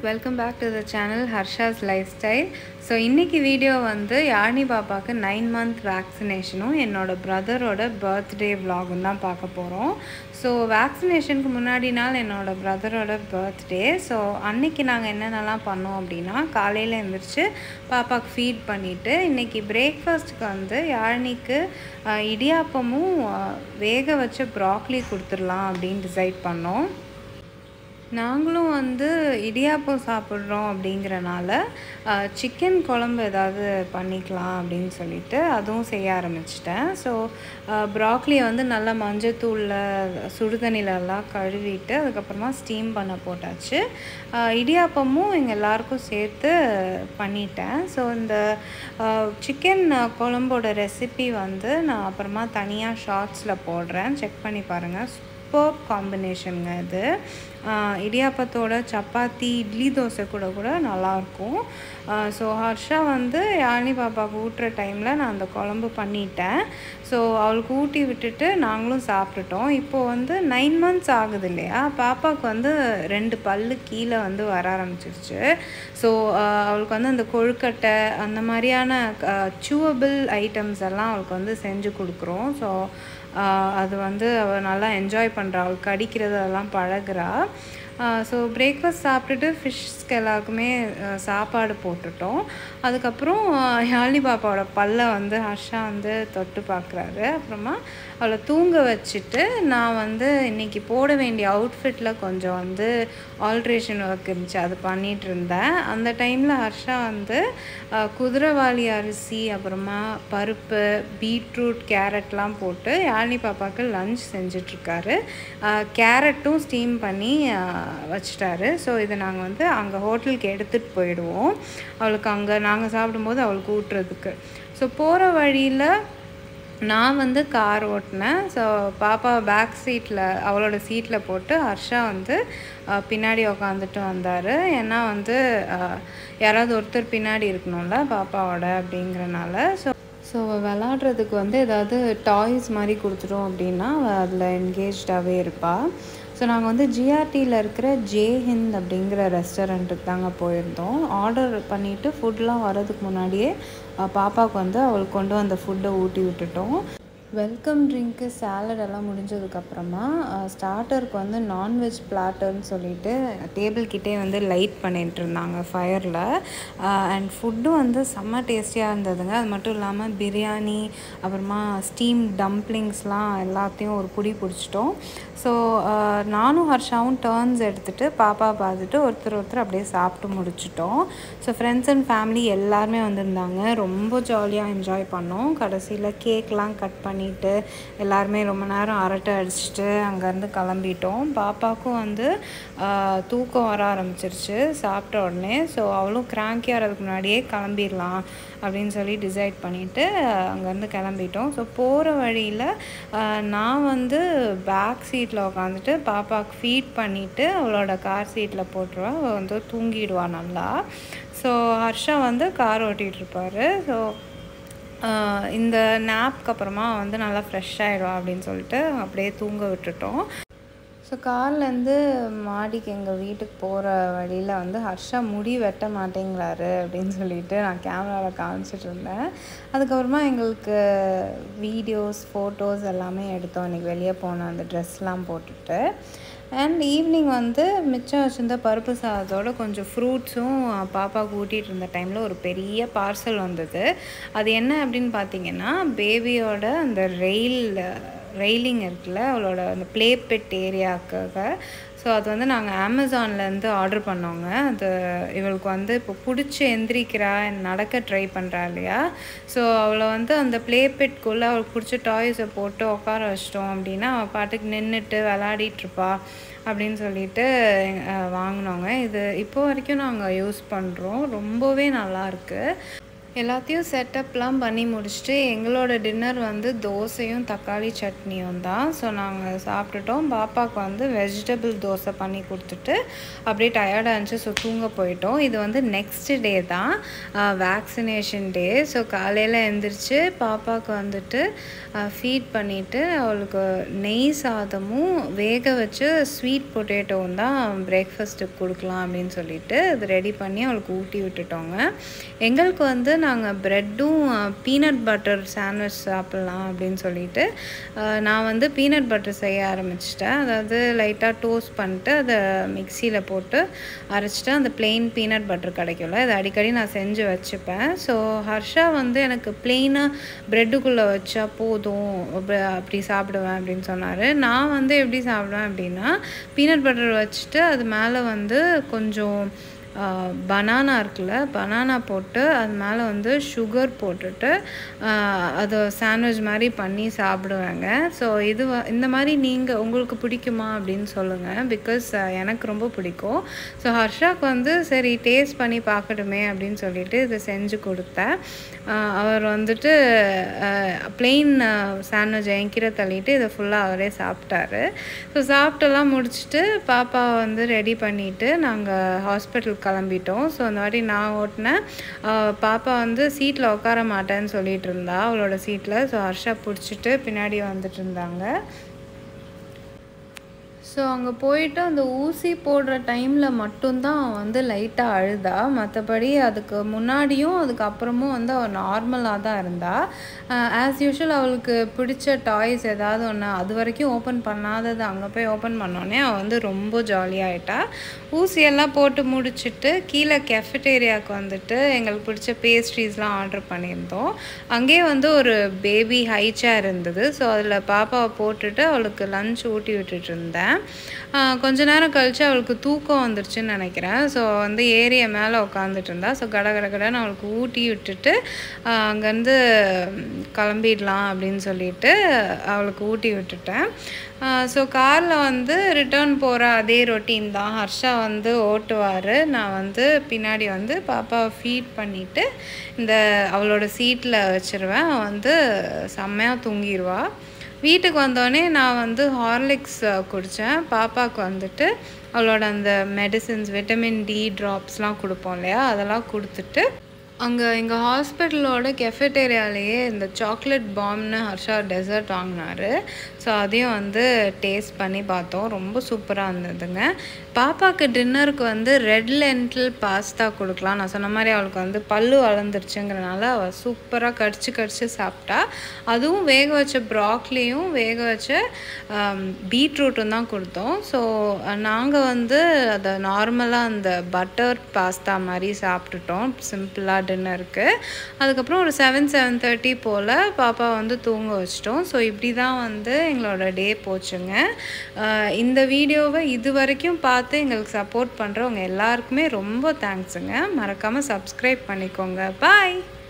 welcome back to the channel Harsha's life style so இன்றைக்கி video வந்து யாழினி பாப்பாவுக்கு நைன் மந்த் வேக்சினேஷனும் என்னோடய ப்ரதரோட பர்த்டே vlogகும் தான் பார்க்க போகிறோம் ஸோ வேக்சினேஷனுக்கு முன்னாடி நாள் என்னோடய ப்ரதரோட பர்த்டே ஸோ அன்னைக்கு நாங்கள் என்னென்னலாம் பண்ணோம் அப்படின்னா காலையில் எழுந்திரிச்சு பாப்பாவுக்கு ஃபீட் பண்ணிவிட்டு இன்றைக்கி பிரேக்ஃபாஸ்ட்டுக்கு வந்து யாழினிக்கு அஹ், இடியாப்பமும் அஹ், வேக வச்ச ப்ராக்லி கொடுத்துடலாம் அப்படின்னு டிசைட் பண்ணோம் நாங்களும் வந்து இடியாப்பம் சாப்பிட்றோம் அப்படிங்கிறனால சிக்கன் குழம்பு ஏதாவது பண்ணிக்கலாம் அப்படின்னு சொல்லிட்டு அதுவும் செய்ய ஆரம்பிச்சிட்டேன் ஸோ ப்ராக்லியை வந்து நல்லா மஞ்சத்தூளில் சுடுதண்ணிலலாம் கழுவிட்டு அதுக்கப்புறமா ஸ்டீம் பண்ண போட்டாச்சு அஹ், இடியாப்பமும் எங்கள் எல்லாருக்கும் சேர்த்து பண்ணிட்டேன் ஸோ இந்த சிக்கன் குழம்போட ரெசிபி வந்து நான் அப்புறமா தனியாக ஷார்ட்ஸில் போடுறேன் செக் பண்ணி பாருங்கள் சூப்பர் காம்பினேஷனுங்க இது ஆஹ் இடியாப்பத்தோட சப்பாத்தி இட்லி தோசை கூட கூட நல்லாயிருக்கும் ஸோ ஹர்ஷா வந்து யாழினி பாப்பாவுக்கு ஊட்டுற டைமில் நான் அந்த குழம்பு பண்ணிட்டேன் ஸோ அவளுக்கு ஊட்டி விட்டுட்டு நாங்களும் சாப்பிட்டுட்டோம் இப்போது வந்து நைன் மந்த்ஸ் ஆகுது இல்லையா பாப்பாவுக்கு வந்து ரெண்டு பல்லு கீழே வந்து வர ஆரம்பிச்சிருச்சு ஸோ அவளுக்கு வந்து அந்த கொழுக்கட்டை அந்த மாதிரியான சூவபிள் ஐட்டம்ஸ் எல்லாம் அவளுக்கு வந்து செஞ்சு கொடுக்குறோம் ஸோ ஆஹ் அது வந்து அவள் நல்லா என்ஜாய் பண்ணுறா அவள் கடிக்கிறது அதெல்லாம் பழகுறா ஸோ பிரேக்ஃபாஸ்ட் சாப்பிட்டுட்டு ஃபிஷ்ஸ்க்கு எல்லாருக்குமே ஆஹ் சாப்பாடு போட்டுட்டோம் அதுக்கப்புறம் ஆஹ் யாழினி பாப்பாவோட பல்லை வந்து ஹர்ஷா வந்து தொட்டு பார்க்குறாரு அப்புறமா அவளை தூங்க வச்சுட்டு நான் வந்து இன்றைக்கி போட வேண்டிய அவுட்ஃபிட்டில் கொஞ்சம் வந்து ஆல்ட்ரேஷன் ஒர்க் இருந்துச்சு அது பண்ணிகிட்டு இருந்தேன் அந்த டைமில் ஹர்ஷா வந்து ஆஹ் குதிரைவாலி அரிசி அப்புறமா பருப்பு பீட்ரூட் கேரட்லாம் போட்டு யாழினி பாப்பாவுக்கு லஞ்ச் செஞ்சிட்ருக்காரு கேரட்டும் ஸ்டீம் பண்ணி ஆஹ் வச்சிட்டாரு ஸோ இதை நாங்கள் வந்து அங்கே ஹோட்டலுக்கு எடுத்துகிட்டு போயிடுவோம் அவளுக்கு அங்கே நாங்கள் சாப்பிடும்போது அவளுக்கு ஊட்டுறதுக்கு ஸோ போகிற வழியில் நான் வந்து கார் ஓட்டினேன் ஸோ பாப்பா பேக் சீட்டில் அவளோட சீட்டில் போட்டு ஹர்ஷா வந்து அஹ், பின்னாடி உக்காந்துட்டு வந்தார் ஏன்னா வந்து அஹ், யாராவது ஒருத்தர் பின்னாடி இருக்கணும்ல பாப்பாவோட அப்படிங்கிறனால ஸோ ஸோ விளாட்றதுக்கு வந்து ஏதாவது டாய்ஸ் மாதிரி கொடுத்துட்டோம் அப்படின்னா அவள் அதில் என்கேஜ்டாகவே இருப்பாள் ஸோ நாங்கள் வந்து ஜிஆர்டியில் இருக்கிற ஜே ஹிந்த் அப்படிங்கிற ரெஸ்டாரண்ட்டுக்கு தாங்க போயிருந்தோம் ஆர்டர் பண்ணிவிட்டு ஃபுட்லாம் வரதுக்கு முன்னாடியே அஹ், பாப்பாவுக்கு வந்து அவளுக்கு கொண்டு வந்த ஃபுட்டை ஊட்டி விட்டுட்டோம் வெல்கம் ட்ரிங்க்கு சாலட் எல்லாம் முடிஞ்சதுக்கப்புறமா ஸ்டார்டருக்கு வந்து நான்வெஜ் பிளாட்டர்னு சொல்லிட்டு டேபிள் கிட்டே வந்து லைட் பண்ணிட்டு இருந்தாங்க ஃபயரில் அண்ட் ஃபுட்டும் வந்து செம்ம டேஸ்டியாக இருந்ததுங்க அது மட்டும் இல்லாமல் பிரியாணி அப்புறமா ஸ்டீம் டம்ப்ளிங்ஸ்லாம் எல்லாத்தையும் ஒரு புடி பிடிச்சிட்டோம் ஸோ நானும் ஹர்ஷாவும் டேர்ன்ஸ் எடுத்துகிட்டு பாப்பா பார்த்துட்டு ஒருத்தர் ஒருத்தர் அப்படியே சாப்பிட்டு முடிச்சிட்டோம் ஸோ ஃப்ரெண்ட்ஸ் அண்ட் ஃபேமிலி எல்லாருமே வந்திருந்தாங்க ரொம்ப ஜாலியாக என்ஜாய் பண்ணோம் கடைசியில் கேக்லாம் கட் பண்ணிவிட்டு எல்லாருமே ரொம்ப நேரம் அரட்டை அடிச்சுட்டு அங்கேருந்து கிளம்பிட்டோம் பாப்பாவுக்கும் வந்து ஆஹ், தூக்கம் வர ஆரம்பிச்சிருச்சு சாப்பிட்ட உடனே ஸோ அவளும் கிராங்கி ஆகிறதுக்கு முன்னாடியே கிளம்பிடலாம் அப்படின்னு சொல்லி டிசைட் பண்ணிவிட்டு அங்கேருந்து கிளம்பிட்டோம் ஸோ போகிற வழியில் நான் வந்து பேக் சீட்டில் உட்காந்துட்டு பாப்பாவுக்கு ஃபீட் பண்ணிவிட்டு அவளோட கார் சீட்டில் போட்டுருவேன் அவள் வந்து தூங்கிடுவா நல்லா ஸோ ஹர்ஷா வந்து கார் ஓட்டிகிட்டு இருப்பாரு ஸோ ஆஹ் இந்த நாப்க்கு அப்புறமா வந்து நல்லா ஃப்ரெஷ் ஆகிடும் அப்படின்னு சொல்லிட்டு அப்படியே தூங்க விட்டுட்டோம் ஸோ கார்லேருந்து மாடிக்கு எங்கள் வீட்டுக்கு போகிற வழியில் வந்து ஹர்ஷா முடி வெட்ட மாட்டேங்கிறாரு அப்படின்னு சொல்லிட்டு நான் கேமராவில் காமிச்சிட்டு இருந்தேன் அதுக்கப்புறமா எங்களுக்கு வீடியோஸ் ஃபோட்டோஸ் எல்லாமே எடுத்தோம் இன்றைக்கி வெளியே போன அந்த ட்ரெஸ்லாம் போட்டுட்டு அண்ட் ஈவினிங் வந்து மிச்சம் வச்சிருந்த பருப்பு சாதத்தோட கொஞ்சம் ஃப்ரூட்ஸும் பாப்பாவுக்கு ஊட்டிகிட்டு இருந்த டைமில் ஒரு பெரிய பார்சல் வந்தது அது என்ன அப்படின்னு பார்த்தீங்கன்னா பேபியோட அந்த ரெயில் ரெயிலிங் இருக்குல்ல அவளோட அந்த ப்ளே பெட் ஏரியாவுக்காக ஸோ அது வந்து நாங்கள் அமேசான்லேருந்து ஆர்டர் பண்ணோங்க அது இவளுக்கு வந்து இப்போ பிடிச்சி எந்திரிக்கிறா நடக்க ட்ரை பண்ணுறா இல்லையா ஸோ அவளை வந்து அந்த ப்ளே பெட்குள்ளே அவளுக்கு பிடிச்ச டாய்ஸை போட்டு உட்கார வச்சிட்டோம் அப்படின்னா அவள் பாட்டுக்கு நின்றுட்டு விளாடிட்டுருப்பா அப்படின்னு சொல்லிட்டு அஹ், வாங்கினோங்க இது இப்போ வரைக்கும் நாங்கள் யூஸ் பண்ணுறோம் ரொம்பவே நல்லாயிருக்கு எல்லாத்தையும் செட்டப்லாம் பண்ணி முடிச்சுட்டு எங்களோட டின்னர் வந்து தோசையும் தக்காளி சட்னியும் தான் ஸோ நாங்கள் சாப்பிட்டுட்டோம் பாப்பாவுக்கு வந்து வெஜிடபிள் தோசை பண்ணி கொடுத்துட்டு அப்படியே டயர்டாக இருந்துச்சு ஸோ தூங்க போயிட்டோம் இது வந்து நெக்ஸ்ட் டே தான் வேக்சினேஷன் டே ஸோ காலையில் எழுந்திரிச்சு பாப்பாவுக்கு வந்துட்டு ஃபீட் பண்ணிவிட்டு அவளுக்கு நெய் சாதமும் வேக வச்சு ஸ்வீட் பொட்டேட்டோவும் தான் பிரேக்ஃபாஸ்ட்டுக்கு கொடுக்கலாம் அப்படின்னு சொல்லிட்டு அது ரெடி பண்ணி அவளுக்கு ஊட்டி விட்டுட்டோங்க எங்களுக்கு வந்து நாங்கள் ப்ரெட்டும் பீனட் பட்டர் சாண்ட்விச் சாப்பிட்லாம் அப்படின்னு சொல்லிட்டு நான் வந்து பீனட் பட்டர் செய்ய ஆரம்பிச்சிட்டேன் அதாவது லைட்டாக டோஸ்ட் பண்ணிட்டு அதை மிக்சியில் போட்டு அரைச்சிட்டு அந்த பிளெயின் பீனட் பட்டர் கிடைக்கும்ல அதை அடிக்கடி நான் செஞ்சு வச்சுப்பேன் ஸோ ஹர்ஷா வந்து எனக்கு பிளெயினாக ப்ரெட்டுக்குள்ளே வச்சா போதும் அப்படி சாப்பிடுவேன் அப்படின்னு சொன்னார் நான் வந்து எப்படி சாப்பிடுவேன் அப்படின்னா பீனட் பட்டர் வச்சுட்டு அது மேலே வந்து கொஞ்சம் பனானா இருக்குல்ல பனானா போட்டு அது மேலே வந்து சுகர் போட்டுட்டு அதை சாண்ட்விச் மாதிரி பண்ணி சாப்பிடுவேங்க ஸோ இது இந்த மாதிரி நீங்கள் உங்களுக்கு பிடிக்குமா அப்படின்னு சொல்லுங்கள் பிகாஸ் எனக்கு ரொம்ப பிடிக்கும் ஸோ ஹர்ஷாக்கு வந்து சரி டேஸ்ட் பண்ணி பார்க்கட்டுமே அப்படின்னு சொல்லிட்டு இதை செஞ்சு கொடுத்தேன் அவர் வந்துட்டு பிளெயின் சாண்ட்விச் என்கிற தள்ளிட்டு இதை ஃபுல்லாக அவரே சாப்பிட்டாரு ஸோ சாப்பிட்டெல்லாம் முடிச்சுட்டு பாப்பாவை வந்து ரெடி பண்ணிவிட்டு நாங்கள் ஹாஸ்பிட்டல் கிளம்பிட்டோம் ஸோ அந்த வாட்டி நான் ஓட்டினேன் பாப்பா வந்து சீட்டில் உட்கார மாட்டேன்னு சொல்லிட்டு இருந்தா அவளோட சீட்டில் ஸோ ஹர்ஷா பிடிச்சிட்டு பின்னாடி வந்துட்டு இருந்தாங்க ஸோ அங்கே போயிட்டு அந்த ஊசி போடுற டைமில் மட்டும்தான் அவன் வந்து லைட்டாக அழுதா மற்றபடி அதுக்கு முன்னாடியும் அதுக்கப்புறமும் வந்து அவள் நார்மலாக தான் இருந்தா ஆஸ் யூஷுவல் அவளுக்கு பிடிச்ச டாய்ஸ் ஏதாவது ஒன்று அது வரைக்கும் ஓப்பன் பண்ணாதது அங்கே போய் ஓப்பன் பண்ணோடனே அவள் வந்து ரொம்ப ஜாலியாகிட்டா ஊசியெல்லாம் போட்டு முடிச்சுட்டு கீழே கெஃபிடேரியாவுக்கு வந்துட்டு எங்களுக்கு பிடிச்ச பேஸ்ட்ரீஸ்லாம் ஆர்டர் பண்ணியிருந்தோம் அங்கேயே வந்து ஒரு பேபி ஹை சேர் இருந்தது ஸோ அதில் பாப்பாவை போட்டுட்டு அவளுக்கு லஞ்ச் ஊட்டி விட்டுட்டு இருந்தேன் கொஞ்ச நேரம் கழித்து அவளுக்கு தூக்கம் வந்துருச்சுன்னு நினைக்கிறேன் ஸோ வந்து ஏரியா மேலே உட்காந்துட்டு இருந்தா ஸோ கட கட கடன்னு அவளுக்கு ஊட்டி விட்டுட்டு அங்கேருந்து கிளம்பிடலாம் அப்படின்னு சொல்லிட்டு அவளுக்கு ஊட்டி விட்டுட்டேன் ஸோ காரில் வந்து ரிட்டர்ன் போகிற அதே ரொட்டீன் தான் ஹர்ஷா வந்து ஓட்டுவார் நான் வந்து பின்னாடி வந்து பாப்பாவை ஃபீட் பண்ணிவிட்டு இந்த அவளோட சீட்டில் வச்சுருவேன் வந்து செம்மையாக தூங்கிடுவாள் வீட்டுக்கு வந்தோடனே நான் வந்து ஹார்லிக்ஸ் குடித்தேன் பாப்பாவுக்கு வந்துட்டு அவளோட அந்த மெடிசின்ஸ் விட்டமின் டி ட்ராப்ஸ்லாம் கொடுப்போம் இல்லையா அதெல்லாம் கொடுத்துட்டு அங்கே எங்கள் ஹாஸ்பிட்டலோட கெஃபெட்டேரியாலேயே இந்த சாக்லேட் பாம்னு ஹர்ஷா டெசர்ட் வாங்கினாரு ஸோ அதையும் வந்து டேஸ்ட் பண்ணி பார்த்தோம் ரொம்ப சூப்பராக இருந்ததுங்க பாப்பாவுக்கு டின்னருக்கு வந்து ரெட் லென்டில் பாஸ்தா கொடுக்கலாம் நான் சொன்ன மாதிரி அவளுக்கு வந்து பல்லு வளர்ந்துருச்சுங்கிறனால அவள் சூப்பராக கடிச்சு கடிச்சு சாப்பிட்டா அதுவும் வேக வச்ச ப்ராக்லியும் வேக வச்ச பீட்ரூட்டும் தான் கொடுத்தோம் ஸோ நாங்கள் வந்து அதை நார்மலாக அந்த பட்டர் பாஸ்தா மாதிரி சாப்பிட்டுட்டோம் சிம்பிளாக டின்னருக்கு அதுக்கப்புறம் ஒரு செவன் செவன் தேர்ட்டி போல் பாப்பா வந்து தூங்க வச்சிட்டோம் ஸோ இப்படி தான் வந்து எங்களோட டே போச்சுங்க இந்த வீடியோவை இது வரைக்கும் பார்த்து எங்களுக்கு சப்போர்ட் பண்ணுறவங்க எல்லாருக்குமே ரொம்ப தேங்க்ஸுங்க மறக்காமல் சப்ஸ்கிரைப் பண்ணிக்கோங்க பாய்